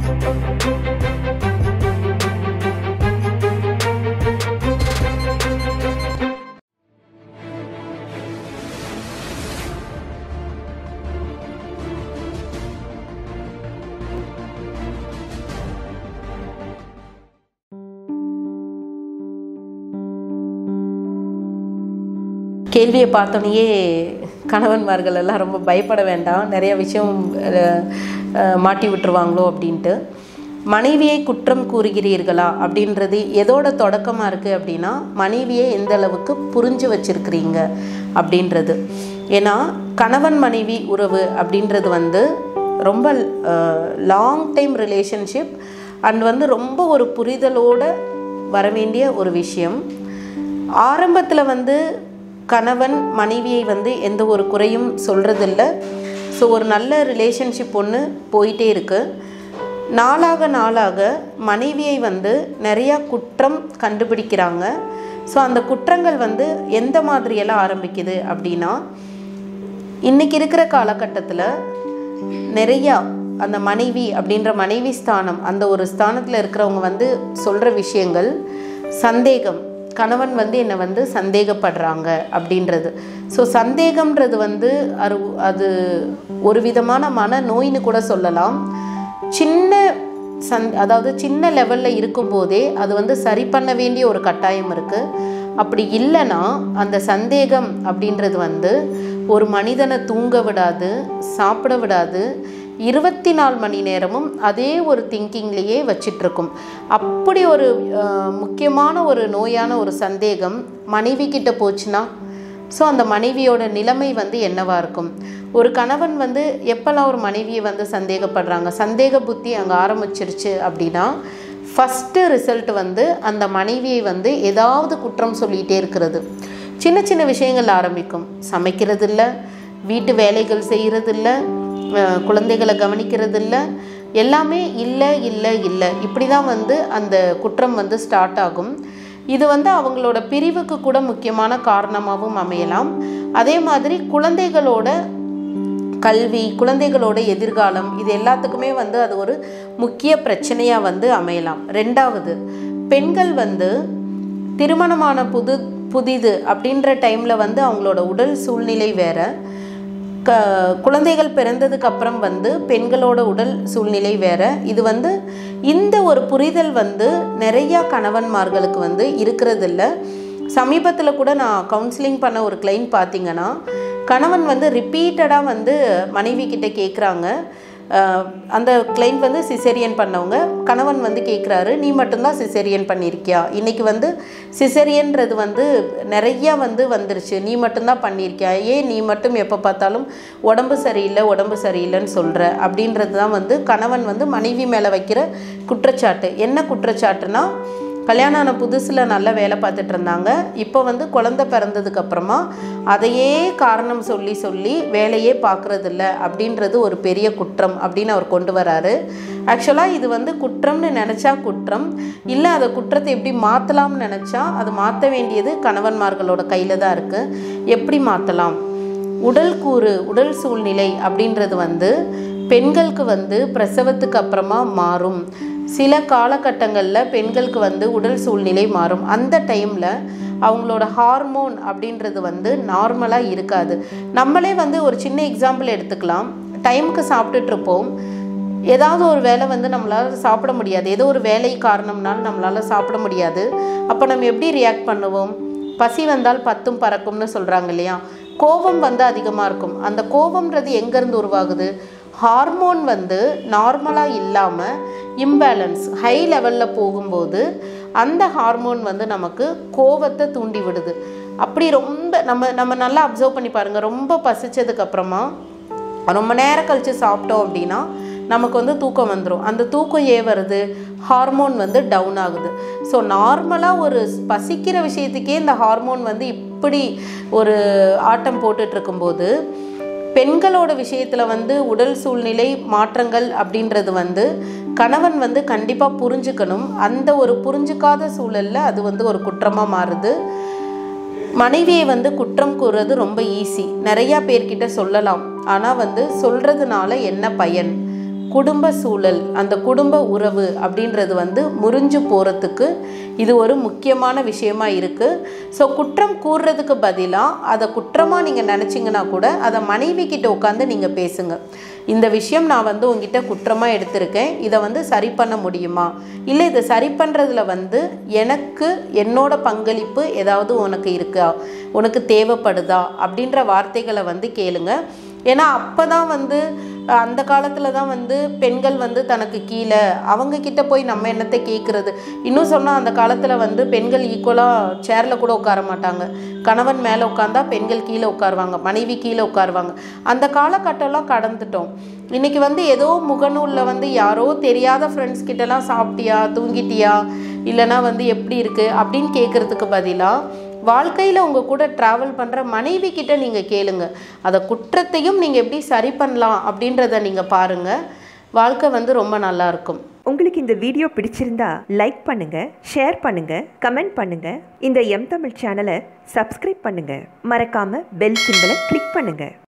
கேள்வியை பார்த்தோன்னே கணவன்மார்கள் எல்லாம் ரொம்ப பயப்பட வேண்டாம் நிறைய விஷயம் அஹ், அஹ், மாட்டி விட்டுருவாங்களோ அப்படின்ட்டு மனைவியை குற்றம் கூறுகிறீர்களா அப்படின்றது எதோட தொடக்கமாக இருக்குது அப்படின்னா மனைவியை எந்த அளவுக்கு புரிஞ்சு வச்சிருக்கிறீங்க அப்படின்றது ஏன்னா கணவன் மனைவி உறவு அப்படின்றது வந்து ரொம்ப லாங் டைம் ரிலேஷன்ஷிப் அண்ட் வந்து ரொம்ப ஒரு புரிதலோட வர வேண்டிய ஒரு விஷயம் ஆரம்பத்தில் வந்து கணவன் மனைவியை வந்து எந்த ஒரு குறையும் சொல்கிறதில்ல ஸோ ஒரு நல்ல ரிலேஷன்ஷிப் ஒன்று போயிட்டே இருக்கு நாளாக நாளாக மனைவியை வந்து நிறையா குற்றம் கண்டுபிடிக்கிறாங்க ஸோ அந்த குற்றங்கள் வந்து எந்த மாதிரியெல்லாம் ஆரம்பிக்குது அப்படின்னா இன்னைக்கு இருக்கிற காலகட்டத்தில் நிறையா அந்த மனைவி அப்படின்ற மனைவி ஸ்தானம் அந்த ஒரு ஸ்தானத்தில் இருக்கிறவங்க வந்து சொல்கிற விஷயங்கள் சந்தேகம் கணவன் வந்து என்னை வந்து சந்தேகப்படுறாங்க அப்படின்றது ஸோ சந்தேகம்ன்றது வந்து அது அது ஒரு விதமான மன நோயின்னு கூட சொல்லலாம் சின்ன சந் அதாவது சின்ன லெவலில் இருக்கும்போதே அது வந்து சரி பண்ண வேண்டிய ஒரு கட்டாயம் இருக்குது அப்படி இல்லைன்னா அந்த சந்தேகம் அப்படின்றது வந்து ஒரு மனிதனை தூங்க விடாது சாப்பிட விடாது இருபத்தி நாலு மணி நேரமும் அதே ஒரு திங்கிங்லேயே வச்சிட்ருக்கும் அப்படி ஒரு அஹ், முக்கியமான ஒரு நோயான ஒரு சந்தேகம் மனைவி கிட்ட போச்சுன்னா ஸோ அந்த மனைவியோட நிலைமை வந்து என்னவா இருக்கும் ஒரு கணவன் வந்து எப்போல்லாம் ஒரு மனைவியை வந்து சந்தேகப்படுறாங்க சந்தேக புத்தி அங்கே ஆரம்பிச்சிருச்சு அப்படின்னா ஃபஸ்ட்டு ரிசல்ட் வந்து அந்த மனைவியை வந்து ஏதாவது குற்றம் சொல்லிகிட்டே இருக்கிறது சின்ன சின்ன விஷயங்கள் ஆரம்பிக்கும் சமைக்கிறது இல்ல வீட்டு வேலைகள் செய்கிறதில்ல குழந்தைகளை கவனிக்கிறதில்ல எல்லாமே இல்லை இல்லை இல்லை இப்படி தான் வந்து அந்த குற்றம் வந்து ஸ்டார்ட் ஆகும் இது வந்து அவங்களோட பிரிவுக்கு கூட முக்கியமான காரணமாகவும் அமையலாம் அதே மாதிரி குழந்தைகளோட கல்வி குழந்தைகளோட எதிர்காலம் இது எல்லாத்துக்குமே வந்து அது ஒரு முக்கிய பிரச்சனையாக வந்து அமையலாம் ரெண்டாவது பெண்கள் வந்து திருமணமான புது புதிது அப்படின்ற டைமில் வந்து அவங்களோட உடல் சூழ்நிலை வேற க குழந்தைகள் பிறந்ததுக்கு அப்புறம் வந்து பெண்களோட உடல் சூழ்நிலை வேற இது வந்து இந்த ஒரு புரிதல் வந்து நிறையா கணவன்மார்களுக்கு வந்து இருக்கிறதில்ல சமீபத்தில் கூட நான் கவுன்சிலிங் பண்ண ஒரு கிளைண்ட் பார்த்தீங்கன்னா கணவன் வந்து ரிப்பீட்டடாக வந்து மனைவி கிட்ட கேட்குறாங்க அந்த கிளைண்ட் வந்து சிசேரியன் பண்ணவங்க கணவன் வந்து கேட்குறாரு நீ மட்டும்தான் சிசேரியன் பண்ணியிருக்கியா இன்றைக்கி வந்து சிசேரியன்றது வந்து நிறையா வந்து வந்துருச்சு நீ மட்டும்தான் பண்ணியிருக்கியா ஏன் நீ மட்டும் எப்போ பார்த்தாலும் உடம்பு சரியில்லை உடம்பு சரியில்லைன்னு சொல்கிற அப்படின்றது தான் வந்து கணவன் வந்து மனைவி மேலே வைக்கிற குற்றச்சாட்டு என்ன குற்றச்சாட்டுனா கல்யாணம் ஆன புதுசில் நல்ல வேலை பார்த்துட்டு இருந்தாங்க இப்போ வந்து குழந்த பிறந்ததுக்கு அப்புறமா அதையே காரணம் சொல்லி சொல்லி வேலையே பார்க்குறதில்ல அப்படின்றது ஒரு பெரிய குற்றம் அப்படின்னு அவர் கொண்டு வராரு ஆக்சுவலாக இது வந்து குற்றம்னு நினச்சா குற்றம் இல்லை அதை குற்றத்தை எப்படி மாற்றலாம்னு நினச்சா அது மாற்ற வேண்டியது கணவன்மார்களோட கையில் தான் இருக்குது எப்படி மாற்றலாம் உடல் கூறு உடல் சூழ்நிலை அப்படின்றது வந்து பெண்களுக்கு வந்து பிரசவத்துக்கு அப்புறமா மாறும் சில காலகட்டங்களில் பெண்களுக்கு வந்து உடல் சூழ்நிலை மாறும் அந்த டைமில் அவங்களோட ஹார்மோன் அப்படின்றது வந்து நார்மலாக இருக்காது நம்மளே வந்து ஒரு சின்ன எக்ஸாம்பிள் எடுத்துக்கலாம் டைமுக்கு சாப்பிட்டுட்ருப்போம் ஏதாவது ஒரு வேலை வந்து நம்மளால் சாப்பிட முடியாது ஏதோ ஒரு வேலை காரணம்னால நம்மளால் சாப்பிட முடியாது அப்போ நம்ம எப்படி ரியாக்ட் பண்ணுவோம் பசி வந்தால் பத்தும் பறக்கும்னு சொல்கிறாங்க இல்லையா கோபம் வந்து அதிகமாக இருக்கும் அந்த கோபம்ன்றது எங்கேருந்து உருவாகுது ஹார்மோன் வந்து நார்மலாக இல்லாமல் இம்பேலன்ஸ் ஹை லெவலில் போகும்போது அந்த ஹார்மோன் வந்து நமக்கு கோபத்தை தூண்டி விடுது அப்படி ரொம்ப நம்ம நம்ம நல்லா அப்சர்வ் பண்ணி பாருங்கள் ரொம்ப பசிச்சதுக்கு அப்புறமா ரொம்ப நேரம் கழித்து சாப்பிட்டோம் அப்படின்னா நமக்கு வந்து தூக்கம் வந்துடும் அந்த தூக்கம் ஏன் வருது ஹார்மோன் வந்து டவுன் ஆகுது ஸோ நார்மலாக ஒரு பசிக்கிற விஷயத்துக்கே இந்த ஹார்மோன் வந்து இப்படி ஒரு ஆட்டம் போட்டுட்டு இருக்கும்போது பெண்களோட விஷயத்தில் வந்து உடல் சூழ்நிலை மாற்றங்கள் அப்படின்றது வந்து கணவன் வந்து கண்டிப்பாக புரிஞ்சுக்கணும் அந்த ஒரு புரிஞ்சுக்காத சூழலில் அது வந்து ஒரு குற்றமாக மாறுது மனைவியை வந்து குற்றம் கூறுறது ரொம்ப ஈஸி நிறையா பேர்கிட்ட சொல்லலாம் ஆனால் வந்து சொல்கிறதுனால என்ன பயன் குடும்ப சூழல் அந்த குடும்ப உறவு அப்படின்றது வந்து முறிஞ்சு போகிறதுக்கு இது ஒரு முக்கியமான விஷயமா இருக்குது ஸோ குற்றம் கூறுறதுக்கு பதிலாக அதை குற்றமாக நீங்கள் நினச்சிங்கன்னா கூட அதை மனைவி கிட்ட உட்காந்து நீங்கள் பேசுங்க இந்த விஷயம் நான் வந்து உங்ககிட்ட குற்றமாக எடுத்திருக்கேன் இதை வந்து சரி பண்ண முடியுமா இல்லை இதை சரி பண்ணுறதுல வந்து எனக்கு என்னோட பங்களிப்பு ஏதாவது உனக்கு இருக்கா உனக்கு தேவைப்படுதா அப்படின்ற வார்த்தைகளை வந்து கேளுங்க ஏன்னா அப்போ தான் வந்து அஹ், அந்த காலத்தில் தான் வந்து பெண்கள் வந்து தனக்கு கீழே அவங்க கிட்ட போய் நம்ம என்னத்தை கேட்குறது இன்னும் சொன்னால் அந்த காலத்தில் வந்து பெண்கள் ஈக்குவலாக சேரில் கூட உட்கார மாட்டாங்க கணவன் மேலே உட்காந்தா பெண்கள் கீழே உட்காருவாங்க மனைவி கீழே உட்காருவாங்க அந்த காலகட்டம்லாம் கடந்துட்டோம் இன்னைக்கு வந்து ஏதோ முகநூலில் வந்து யாரோ தெரியாத ஃப்ரெண்ட்ஸ் கிட்டலாம் சாப்பிட்டியா தூங்கிட்டியா இல்லைன்னா வந்து எப்படி இருக்குது அப்படின்னு கேட்குறதுக்கு பதிலாக வாழ்க்கையில் உங்கள் கூட ட்ராவல் பண்ணுற மனைவி கிட்ட நீங்கள் கேளுங்க அதை குற்றத்தையும் நீங்கள் எப்படி சரி பண்ணலாம் அப்படின்றத நீங்கள் பாருங்கள் வாழ்க்கை வந்து ரொம்ப நல்லா இருக்கும் உங்களுக்கு இந்த வீடியோ பிடிச்சிருந்தா லைக் பண்ணுங்க ஷேர் பண்ணுங்க கமெண்ட் பண்ணுங்க இந்த எம் தமிழ் சேனலை சப்ஸ்கிரைப் பண்ணுங்க மறக்காம பெல் சிம்பலை கிளிக் பண்ணுங்க